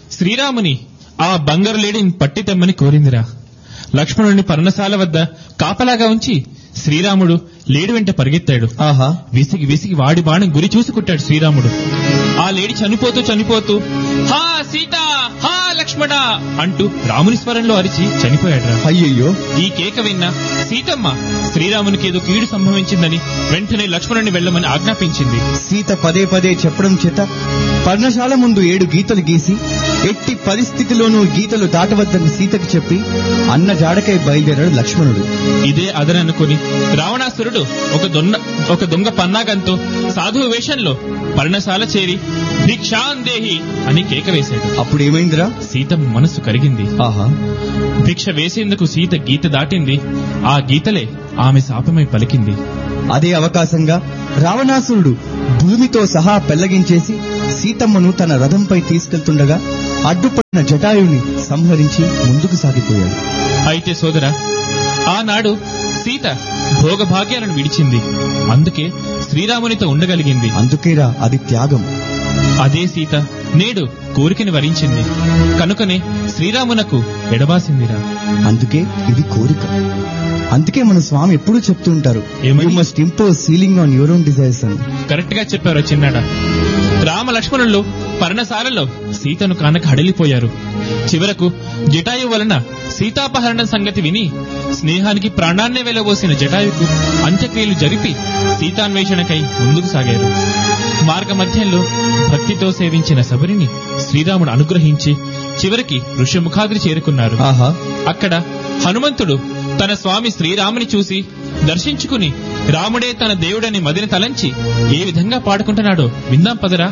శ్రీరాముని ఆ బంగారు లేడిని పట్టి తెమ్మని కోరిందిరా లక్ష్మణుని పర్ణశాల వద్ద కాపలాగా ఉంచి శ్రీరాముడు లేడి వెంట పరిగెత్తాడు ఆహా విసిగి విసిగి వాడి బాణం గురి చూసి కుట్టాడు శ్రీరాముడు ఆ లేడి చనిపోతూ చనిపోతూ హా సీత హా లక్ష్మణ అంటూ రాముని స్వరంలో అరిచి చనిపోయాడురా అయ్యయ్యో ఈ కేక విన్న సీతమ్మ శ్రీరామునికి ఏదో కీడు సంభవించిందని వెంటనే లక్ష్మణుని వెళ్ళమని ఆజ్ఞాపించింది సీత పదే పదే చెప్పడం చేత పర్ణశాల ముందు ఏడు గీతలు గీసి ఎట్టి పరిస్థితిలోనూ గీతలు దాటవద్దని సీతకు చెప్పి అన్న జాడకై బయలుదేరాడు లక్ష్మణుడు ఇదే అదననుకుని రావణాసురుడు ఒక దొంగ ఒక దొంగ పన్నాగంతో సాధువు వేషంలో పర్ణశాల చేరి భిక్షాందేహి అని కేక వేశాడు అప్పుడు ఏమైందిరా సీత మనసు కరిగింది ఆహా భిక్ష వేసేందుకు సీత గీత దాటింది ఆ గీతలే ఆమె శాపమై పలికింది అదే అవకాశంగా రావణాసురుడు భూమితో సహా పెళ్లగించేసి సీతమ్మను తన రథంపై తీసుకెళ్తుండగా అడ్డుపడిన జటాయుని సంహరించి ముందుకు సాగిపోయాడు అయితే సోదరా ఆనాడు సీత భోగభాగ్యాలను విడిచింది అందుకే శ్రీరామునితో ఉండగలిగింది అందుకేరా అది త్యాగం అదే సీత నేడు కోరికని వరించింది కనుకనే శ్రీరామునకు ఎడబాసిందిరా అందుకే ఇది కోరిక అందుకే మన స్వామి ఎప్పుడూ చెప్తూ ఉంటారు ఏమని? You must impose ceiling on your own desires అని కరెక్ట్ గా చెప్పారు చిన్నాడ రామ లక్ష్మణులు పర్ణశాలలో సీతను కానక హడలిపోయారు చివరకు జటాయు వలన సీతాపహరణం సంగతి విని స్నేహానికి ప్రాణాన్నే వెలబోసిన జటాయుకు అంత్యక్రియలు జరిపి సీతాన్వేషణకై ముందుకు సాగారు మార్గ మధ్యంలో భక్తితో సేవించిన శబరిని శ్రీరాముడు అనుగ్రహించి చివరికి ఋష్యముఖాద్రి చేరుకున్నారు ఆహా అక్కడ హనుమంతుడు తన స్వామి శ్రీరాముని చూసి దర్శించుకుని రాముడే తన దేవుడని మదిని తలంచి ఏ విధంగా పాడుకుంటున్నాడో విందాం పదరా